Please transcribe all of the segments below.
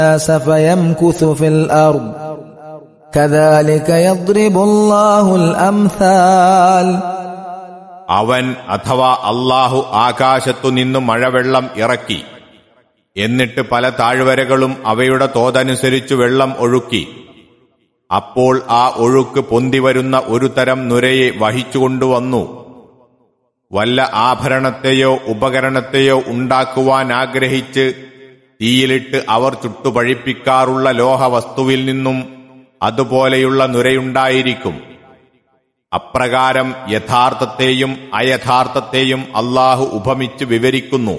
الناس فيمكث في الأرض كذلك يضرب الله الأمثال അവൻ അഥവാ അള്ളാഹു ആകാശത്തു നിന്നു മഴവെള്ളം ഇറക്കി എന്നിട്ട് പല താഴ്വരകളും അവയുടെ തോതനുസരിച്ചു വെള്ളം ഒഴുക്കി അപ്പോൾ ആ ഒഴുക്ക് പൊന്തിവരുന്ന ഒരു തരം നുരയെ വഹിച്ചുകൊണ്ടുവന്നു വല്ല ആഭരണത്തെയോ ഉപകരണത്തെയോ ഉണ്ടാക്കുവാൻ ആഗ്രഹിച്ച് തീയിലിട്ട് അവർ ചുട്ടുപഴിപ്പിക്കാറുള്ള ലോഹവസ്തുവിൽ നിന്നും അതുപോലെയുള്ള നുരയുണ്ടായിരിക്കും അപ്രകാരം യഥാർത്ഥത്തെയും അയഥാർത്ഥത്തെയും അള്ളാഹു ഉപമിച്ച് വിവരിക്കുന്നു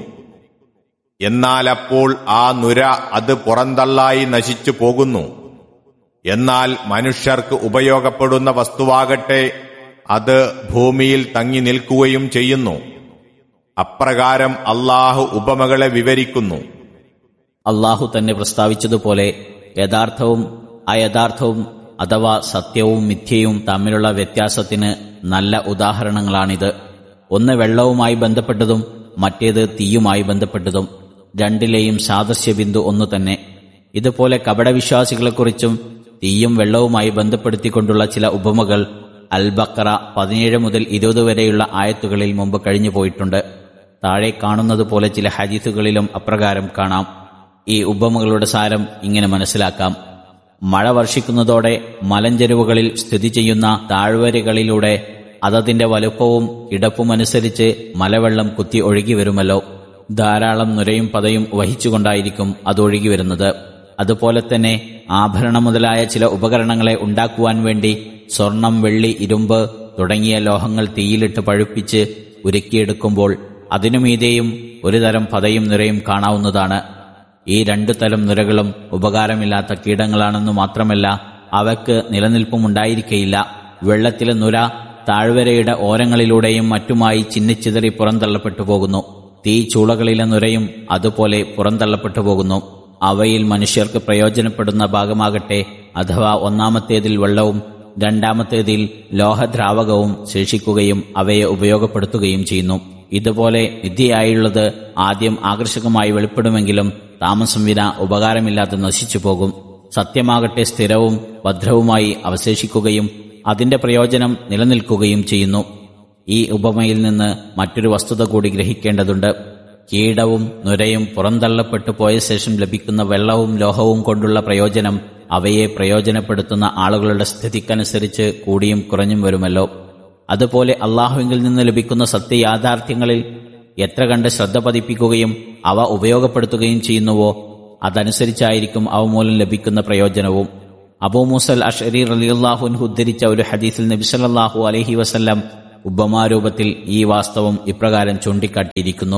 എന്നാൽ അപ്പോൾ ആ നുര അത് പുറന്തള്ളായി നശിച്ചു പോകുന്നു എന്നാൽ മനുഷ്യർക്ക് ഉപയോഗപ്പെടുന്ന വസ്തുവാകട്ടെ അത് ഭൂമിയിൽ തങ്ങി നിൽക്കുകയും ചെയ്യുന്നു അപ്രകാരം അള്ളാഹു ഉപമകളെ വിവരിക്കുന്നു അള്ളാഹു തന്നെ പ്രസ്താവിച്ചതുപോലെ യഥാർത്ഥവും അയഥാർത്ഥവും അഥവാ സത്യവും മിഥ്യയും തമ്മിലുള്ള വ്യത്യാസത്തിന് നല്ല ഉദാഹരണങ്ങളാണിത് ഒന്ന് വെള്ളവുമായി ബന്ധപ്പെട്ടതും മറ്റേത് തീയുമായി ബന്ധപ്പെട്ടതും രണ്ടിലെയും സാദൃശ്യബിന്ദു ഒന്നു തന്നെ ഇതുപോലെ കപടവിശ്വാസികളെക്കുറിച്ചും തീയും വെള്ളവുമായി ബന്ധപ്പെടുത്തിക്കൊണ്ടുള്ള ചില ഉപമകൾ അൽ ബക്കറ പതിനേഴ് മുതൽ ഇരുപത് വരെയുള്ള ആയത്തുകളിൽ മുമ്പ് കഴിഞ്ഞു പോയിട്ടുണ്ട് താഴെ കാണുന്നതുപോലെ ചില ഹദീസുകളിലും അപ്രകാരം കാണാം ഈ ഉപമകളുടെ സാരം ഇങ്ങനെ മനസ്സിലാക്കാം മഴ വർഷിക്കുന്നതോടെ മലഞ്ചെരുവുകളിൽ സ്ഥിതി ചെയ്യുന്ന താഴ്വരകളിലൂടെ അതതിന്റെ വലുപ്പവും കിടപ്പുമനുസരിച്ച് മലവെള്ളം കുത്തി ഒഴുകി വരുമല്ലോ ധാരാളം നുരയും പതയും വഹിച്ചുകൊണ്ടായിരിക്കും അതൊഴുകി വരുന്നത് അതുപോലെ തന്നെ ആഭരണം മുതലായ ചില ഉപകരണങ്ങളെ ഉണ്ടാക്കുവാൻ വേണ്ടി സ്വർണം വെള്ളി ഇരുമ്പ് തുടങ്ങിയ ലോഹങ്ങൾ തീയിലിട്ട് പഴുപ്പിച്ച് ഉരുക്കിയെടുക്കുമ്പോൾ അതിനുമീതെയും ഒരു തരം പതയും നുരയും കാണാവുന്നതാണ് ഈ രണ്ടു തരം നുരകളും ഉപകാരമില്ലാത്ത കീടങ്ങളാണെന്നു മാത്രമല്ല അവയ്ക്ക് നിലനിൽപ്പുമുണ്ടായിരിക്കയില്ല വെള്ളത്തിലെ നുര താഴ്വരയുടെ ഓരങ്ങളിലൂടെയും മറ്റുമായി ചിന്നിച്ചിതറി പുറന്തള്ളപ്പെട്ടു പോകുന്നു തീ ചൂളകളിലെ നുരയും അതുപോലെ പുറന്തള്ളപ്പെട്ടു പോകുന്നു അവയിൽ മനുഷ്യർക്ക് പ്രയോജനപ്പെടുന്ന ഭാഗമാകട്ടെ അഥവാ ഒന്നാമത്തേതിൽ വെള്ളവും രണ്ടാമത്തേതിൽ ലോഹദ്രാവകവും ശേഷിക്കുകയും അവയെ ഉപയോഗപ്പെടുത്തുകയും ചെയ്യുന്നു ഇതുപോലെ വിദ്യയായുള്ളത് ആദ്യം ആകർഷകമായി വെളിപ്പെടുമെങ്കിലും താമസം വിന ഉപകാരമില്ലാതെ നശിച്ചു പോകും സത്യമാകട്ടെ സ്ഥിരവും ഭദ്രവുമായി അവശേഷിക്കുകയും അതിന്റെ പ്രയോജനം നിലനിൽക്കുകയും ചെയ്യുന്നു ഈ ഉപമയിൽ നിന്ന് മറ്റൊരു വസ്തുത കൂടി ഗ്രഹിക്കേണ്ടതുണ്ട് കീടവും നുരയും പുറന്തള്ളപ്പെട്ടു പോയ ശേഷം ലഭിക്കുന്ന വെള്ളവും ലോഹവും കൊണ്ടുള്ള പ്രയോജനം അവയെ പ്രയോജനപ്പെടുത്തുന്ന ആളുകളുടെ സ്ഥിതിക്കനുസരിച്ച് കൂടിയും കുറഞ്ഞും വരുമല്ലോ അതുപോലെ അള്ളാഹുവിൽ നിന്ന് ലഭിക്കുന്ന സത്യയാഥാർത്ഥ്യങ്ങളിൽ എത്ര കണ്ട് ശ്രദ്ധ പതിപ്പിക്കുകയും അവ ഉപയോഗപ്പെടുത്തുകയും ചെയ്യുന്നുവോ അതനുസരിച്ചായിരിക്കും അവ മൂലം ലഭിക്കുന്ന പ്രയോജനവും അബൂ മുസൽ അഷരി റലിയുല്ലാഹുൻഹു ഉദ്ധരിച്ച ഒരു ഹദീസിൽ നബിസല്ലാഹു അലഹി വസല്ലം ഉപമാരൂപത്തിൽ ഈ വാസ്തവം ഇപ്രകാരം ചൂണ്ടിക്കാട്ടിയിരിക്കുന്നു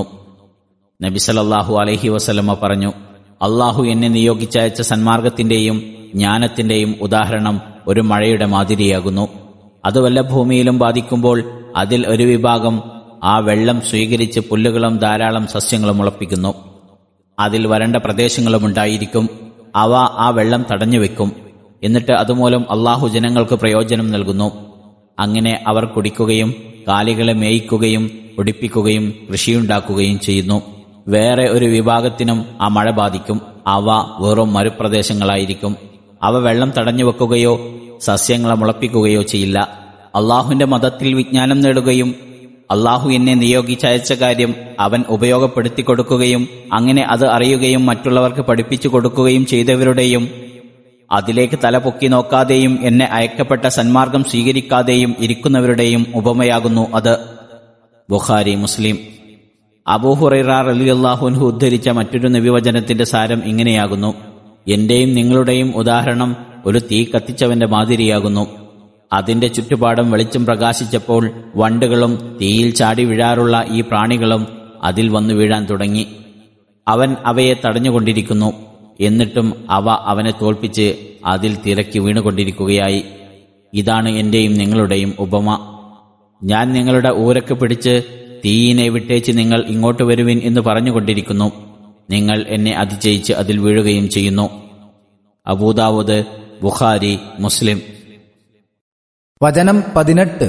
നബിസലല്ലാഹു അലഹി വസല്ലമ്മ പറഞ്ഞു അള്ളാഹു എന്നെ നിയോഗിച്ചയച്ച സന്മാർഗത്തിന്റെയും ജ്ഞാനത്തിന്റെയും ഉദാഹരണം ഒരു മഴയുടെ മാതിരിയാകുന്നു അത് വല്ല ഭൂമിയിലും ബാധിക്കുമ്പോൾ അതിൽ ഒരു വിഭാഗം ആ വെള്ളം സ്വീകരിച്ച് പുല്ലുകളും ധാരാളം സസ്യങ്ങളും മുളപ്പിക്കുന്നു അതിൽ വരണ്ട പ്രദേശങ്ങളും ഉണ്ടായിരിക്കും അവ ആ വെള്ളം തടഞ്ഞു വെക്കും എന്നിട്ട് അതുമൂലം അള്ളാഹു ജനങ്ങൾക്ക് പ്രയോജനം നൽകുന്നു അങ്ങനെ അവർ കുടിക്കുകയും കാലികളെ മേയിക്കുകയും ഒടിപ്പിക്കുകയും കൃഷിയുണ്ടാക്കുകയും ചെയ്യുന്നു വേറെ ഒരു വിഭാഗത്തിനും ആ മഴ ബാധിക്കും അവ വെറും മരുപ്രദേശങ്ങളായിരിക്കും അവ വെള്ളം തടഞ്ഞു വെക്കുകയോ സസ്യങ്ങളെ മുളപ്പിക്കുകയോ ചെയ്യില്ല അള്ളാഹുവിന്റെ മതത്തിൽ വിജ്ഞാനം നേടുകയും അള്ളാഹു എന്നെ നിയോഗിച്ചയച്ച കാര്യം അവൻ ഉപയോഗപ്പെടുത്തി കൊടുക്കുകയും അങ്ങനെ അത് അറിയുകയും മറ്റുള്ളവർക്ക് പഠിപ്പിച്ചു കൊടുക്കുകയും ചെയ്തവരുടെയും അതിലേക്ക് തല പൊക്കി നോക്കാതെയും എന്നെ അയക്കപ്പെട്ട സന്മാർഗം സ്വീകരിക്കാതെയും ഇരിക്കുന്നവരുടെയും ഉപമയാകുന്നു അത് ബുഖാരി മുസ്ലിം അബൂഹുറൈറ റലിയല്ലാഹുൻഹു ഉദ്ധരിച്ച മറ്റൊരു നബിവചനത്തിന്റെ സാരം ഇങ്ങനെയാകുന്നു എന്റെയും നിങ്ങളുടെയും ഉദാഹരണം ഒരു തീ കത്തിച്ചവന്റെ മാതിരിയാകുന്നു അതിന്റെ ചുറ്റുപാടും വെളിച്ചം പ്രകാശിച്ചപ്പോൾ വണ്ടുകളും തീയിൽ ചാടി വീഴാറുള്ള ഈ പ്രാണികളും അതിൽ വന്നു വീഴാൻ തുടങ്ങി അവൻ അവയെ തടഞ്ഞുകൊണ്ടിരിക്കുന്നു എന്നിട്ടും അവ അവനെ തോൽപ്പിച്ച് അതിൽ തിരക്കി വീണുകൊണ്ടിരിക്കുകയായി ഇതാണ് എന്റെയും നിങ്ങളുടെയും ഉപമ ഞാൻ നിങ്ങളുടെ ഊരക്ക് പിടിച്ച് തീയിനെ വിട്ടേച്ച് നിങ്ങൾ ഇങ്ങോട്ട് വരുവിൻ എന്ന് പറഞ്ഞുകൊണ്ടിരിക്കുന്നു നിങ്ങൾ എന്നെ അതിജയിച്ച് അതിൽ വീഴുകയും ചെയ്യുന്നു അബൂദാവൂദ് ബുഖാരി മുസ്ലിം വചനം പതിനെട്ട്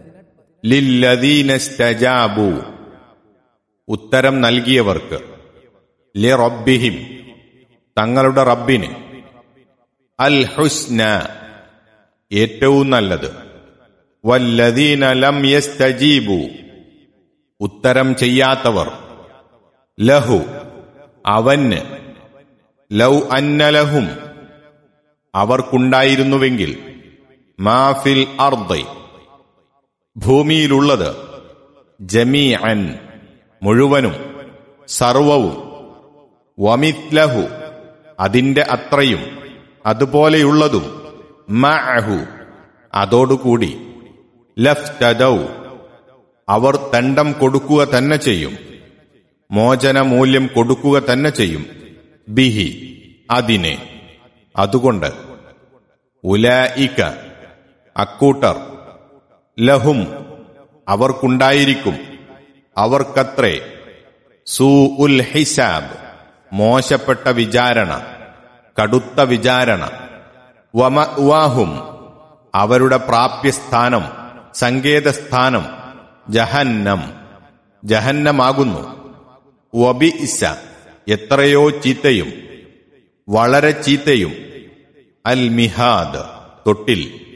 ലില്ലദീനസ്തജാബു ഉത്തരം നൽകിയവർക്ക് ലിറബ്ബിഹിം തങ്ങളുടെ റബ്ബിന് അൽ ഹുസ്ന ഏറ്റവും നല്ലത് വല്ലദീന ലം യസ്തജീബു ഉത്തരം ചെയ്യാത്തവർ ലഹു അവന് ലൗ അന്നലഹും അവർക്കുണ്ടായിരുന്നുവെങ്കിൽ മാഫിൽ അർദ് ഭൂമിയിലുള്ളത് ജമീഅൻ മുഴുവനും സർവവും വമിത്ലഹു അതിന്റെ അത്രയും അതുപോലെയുള്ളതും മഅഹു അതോടുകൂടി ലഫ്തദൗ അവർ ദണ്ഡം കൊടുക്കുക തന്നെ ചെയ്യും മോചനമൂല്യം കൊടുക്കുക തന്നെ ചെയ്യും ബിഹി അതിനെ അതുകൊണ്ട് ഉലായിക്ക അക്കൂട്ടർ ലഹും അവർക്കുണ്ടായിരിക്കും അവർക്കത്രേ സൂ ഉൽ ഹിസാബ് മോശപ്പെട്ട വിചാരണ കടുത്ത വിചാരണ വമഅ്വാഹും അവരുടെ പ്രാപ്യസ്ഥാനം സങ്കേതസ്ഥാനം ജഹന്നം ജഹന്നമാകുന്നു വബിഇസ എത്രയോ ചീത്തയും വളരെ ചീത്തയും അൽ മിഹാദ് തൊട്ടിൽ